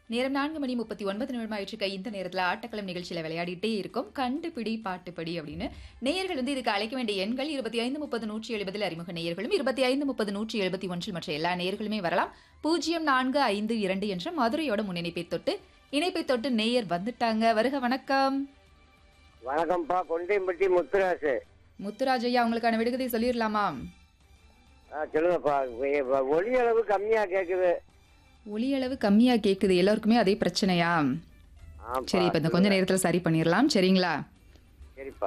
நேரம் நான்கு மணி முப்பத்தி ஒன்பது நிமிடம் ஆயிடுச்சு இந்த நேரத்தில் ஆட்டக்களம் நிகழ்ச்சியில் விளையாடிட்டே இருக்கும் கண்டுபிடி பாட்டுப்படி அப்படின்னு நேயர்கள் வந்து இதுக்கு அழைக்க வேண்டிய எண்கள் இருபத்தி ஐந்து முப்பது நூற்றி எழுபதில் அறிமுக நேயர்களும் இருபத்தி ஐந்து முப்பது நூற்றி எழுபத்தி ஒன்றில் மற்ற எல்லா நேயர்களுமே வரலாம் பூஜ்ஜியம் நான்கு ஐந்து இரண்டு என்ற மதுரையோட முன்னிணைப்பை தொட்டு இணைப்பை தொட்டு நேயர் வந்துட்டாங்க வருக வணக்கம் வணக்கம்ப்பா கொண்டையம்பட்டி முத்துராசு முத்துராஜ் ஐயா உங்களுக்கான விடுகதை சொல்லிடலாமா ஆ சொல்லுங்கப்பா ஒ- ஒலி அளவு கம்மியா கேக்குது ஒலி அளவு கம்மியா கேக்குது எல்லாருக்குமே அதே பிரச்சனையா ஆமாப்பா, சரி இப்ப இந்த கொஞ்ச நேரத்துல சரி பண்ணிடலாம் சரிங்களா சரிப்பா